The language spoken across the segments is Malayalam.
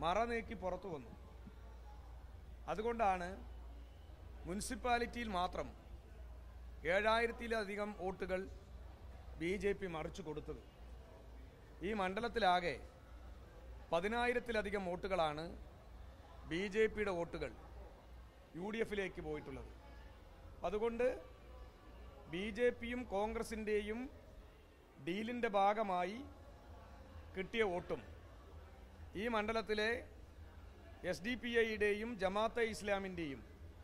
മറ നീക്കി പുറത്തു വന്നു അതുകൊണ്ടാണ് മുനിസിപ്പാലിറ്റിയിൽ മാത്രം ഏഴായിരത്തിലധികം വോട്ടുകൾ ബി ജെ പി മറിച്ചു കൊടുത്തത് ഈ മണ്ഡലത്തിലാകെ പതിനായിരത്തിലധികം വോട്ടുകളാണ് ബി ജെ പിയുടെ വോട്ടുകൾ യു ഡി എഫിലേക്ക് പോയിട്ടുള്ളത് അതുകൊണ്ട് ബി ജെ പിയും കോൺഗ്രസിൻ്റെയും ഡീലിൻ്റെ ഭാഗമായി കിട്ടിയ വോട്ടും ഈ മണ്ഡലത്തിലെ എസ് ഡി പി ഐയുടെയും ജമാഅത്തെ ഇസ്ലാമിൻ്റെയും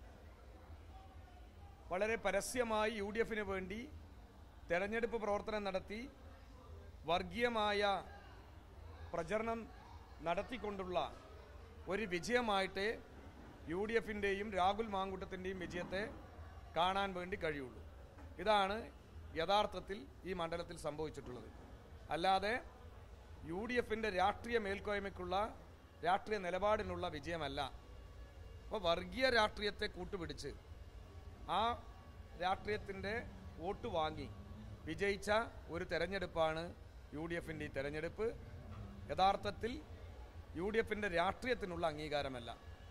വളരെ പരസ്യമായി യു ഡി എഫിന് വേണ്ടി തെരഞ്ഞെടുപ്പ് പ്രവർത്തനം നടത്തി വർഗീയമായ പ്രചരണം നടത്തിക്കൊണ്ടുള്ള ഒരു വിജയമായിട്ട് യു ഡി എഫിൻ്റെയും രാഹുൽ മാങ്കൂട്ടത്തിൻ്റെയും വിജയത്തെ കാണാൻ വേണ്ടി കഴിയുള്ളൂ ഇതാണ് യഥാർത്ഥത്തിൽ ഈ മണ്ഡലത്തിൽ സംഭവിച്ചിട്ടുള്ളത് അല്ലാതെ യു ഡി എഫിൻ്റെ രാഷ്ട്രീയ മേൽക്കോയ്മയ്ക്കുള്ള രാഷ്ട്രീയ നിലപാടിനുള്ള വിജയമല്ല അപ്പോൾ വർഗീയ രാഷ്ട്രീയത്തെ കൂട്ടുപിടിച്ച് ആ രാഷ്ട്രീയത്തിൻ്റെ വോട്ട് വാങ്ങി വിജയിച്ച ഒരു തെരഞ്ഞെടുപ്പാണ് യു ഡി എഫിൻ്റെ ഈ തെരഞ്ഞെടുപ്പ് യഥാർത്ഥത്തിൽ യു ഡി എഫിൻ്റെ രാഷ്ട്രീയത്തിനുള്ള അംഗീകാരമല്ല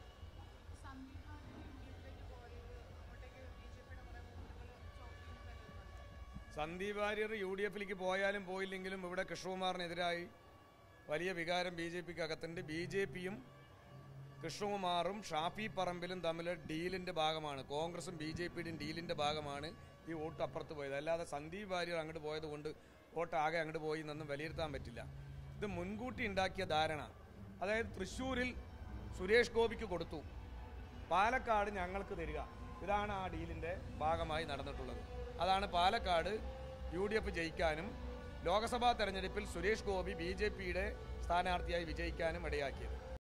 സന്ദീപ് വാര്യർ യു ഡി എഫിലേക്ക് പോയാലും പോയില്ലെങ്കിലും ഇവിടെ കൃഷ്ണകുമാറിനെതിരായി വലിയ വികാരം ബി ജെ പിക്ക് അകത്തുണ്ട് ബി ജെ പിയും കൃഷ്ണകുമാറും ഷാഫി പറമ്പിലും തമ്മിൽ ഡീലിന്റെ ഭാഗമാണ് കോൺഗ്രസും ബി ജെ പിയുടെയും ഡീലിന്റെ ഭാഗമാണ് ഈ വോട്ട് അപ്പുറത്ത് പോയത് അല്ലാതെ സന്ദീപ് വാര്യർ അങ്ങോട്ട് പോയത് കൊണ്ട് വോട്ട് ആകെ അങ്ങോട്ട് പോയി എന്നൊന്നും വിലയിരുത്താൻ പറ്റില്ല ഇത് മുൻകൂട്ടി ഉണ്ടാക്കിയ ധാരണ അതായത് തൃശ്ശൂരിൽ സുരേഷ് ഗോപിക്ക് കൊടുത്തു പാലക്കാട് ഞങ്ങൾക്ക് തരിക ഇതാണ് ആ ഡീലിന്റെ ഭാഗമായി നടന്നിട്ടുള്ളത് അതാണ് പാലക്കാട് യു ഡി എഫ് ജയിക്കാനും ലോക്സഭാ തെരഞ്ഞെടുപ്പിൽ സുരേഷ് ഗോപി ബി ജെ പിയുടെ സ്ഥാനാർത്ഥിയായി വിജയിക്കാനും ഇടയാക്കിയത്